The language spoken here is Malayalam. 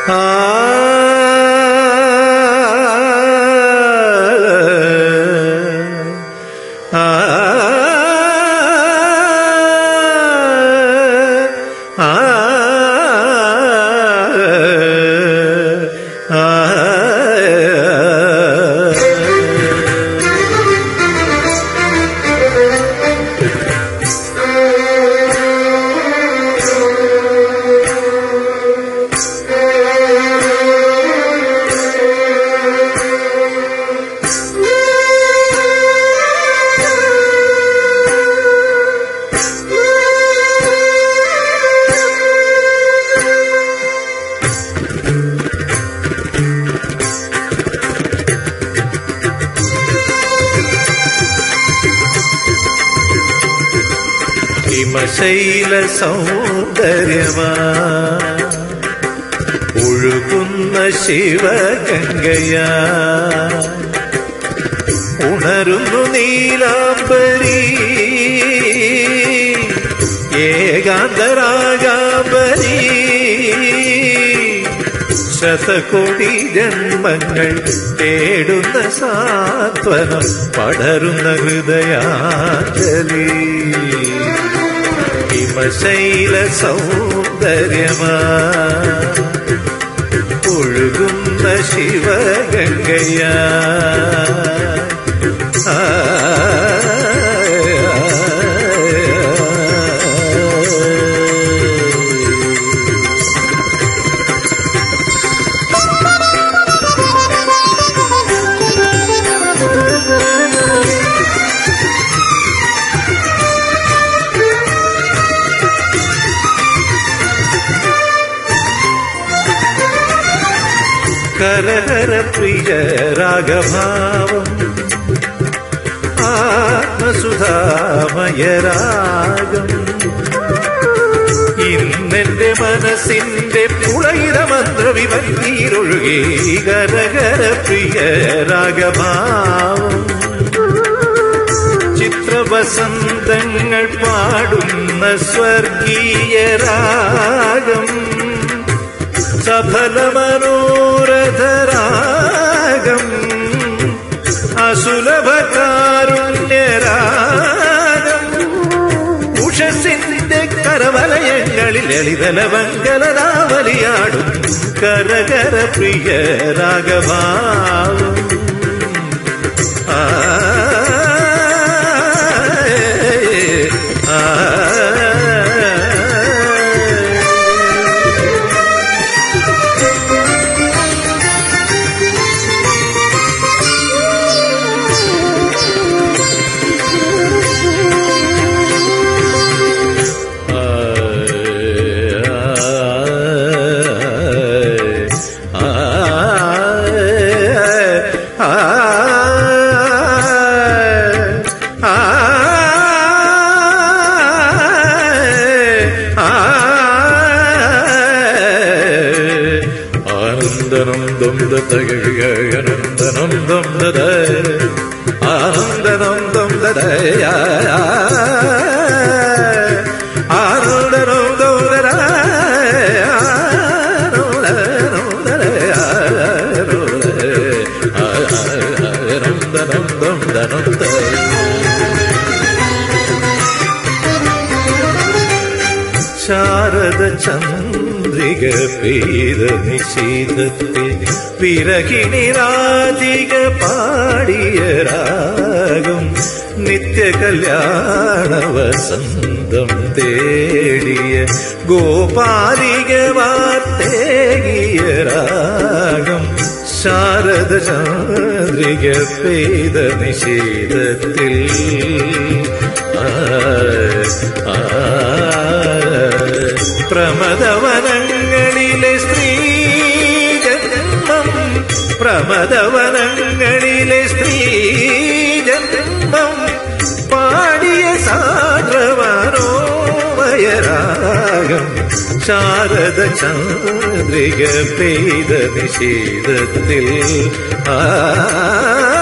ഹിമശൈല സൗന്ദര്യമാ ഒഴുകുന്ന ശിവഗംഗയാ ഉണരുന്നു നീലാംബരി ഏകാന്തരാഗാംബരി ശതകോടി ജന്മങ്ങൾ തേടുന്ന സാന്ത്വനം പടരുന്ന ഹൃദയാഞ്ജലി ഹിമശൈല സൗന്ദര്യമാ ഒഴുകുന്ന ശിവഗംഗയാ ആ, കരഹര പ്രിയ രാഗഭാവം ആത്മസുധാമയരാഗം ഇന്നെന്റെ മനസ്സിന്റെ പുളയിത മന്ത്രവിവീരൊഴുകി കരകര പ്രിയ രാഗഭാവം ചിത്രവസന്തങ്ങൾ പാടുന്ന സ്വർഗീയ രാഗം സഫലമനോരഥരാഗം അസുലഭകാരുണ്യരാഗം ഉഷസിന്റെ കരവലയങ്ങളിൽ ലളിതലവങ്കലനാവലിയാടും കരകര പ്രിയ രാഗഭാവം ആ ആ ആനന്ദനം ദം ദഗനന്ദനം ദം ദദ ആനന്ദനം ദം ദദയ ആനന്ദനം ദം ദദ ആനന്ദനം ദം ദനം ദ ശാരദ ചന്ദ്രിക പെയ്ത നിശീതത്തിൽ പിറകിണി രാധിക പാടിയ രാഗം നിത്യ കല്യാണ വസന്തം തേടിയ ഗോപാലിക വാർത്തേകിയ രാഗം ശാരദ ചന്ദ്രിക പെയ്ത നിശീതത്തിൽ ആ ആ പ്രമദവനങ്ങളിലെ സ്ത്രീ ജന്മം പ്രമദവനങ്ങളിലെ സ്ത്രീ ജന്മം പാടിയ സാന്ദ്രവനോമയരാഗം ശാരദ ചന്ദ്രിക പെയ്ത നിഷേധത്തിൽ ആ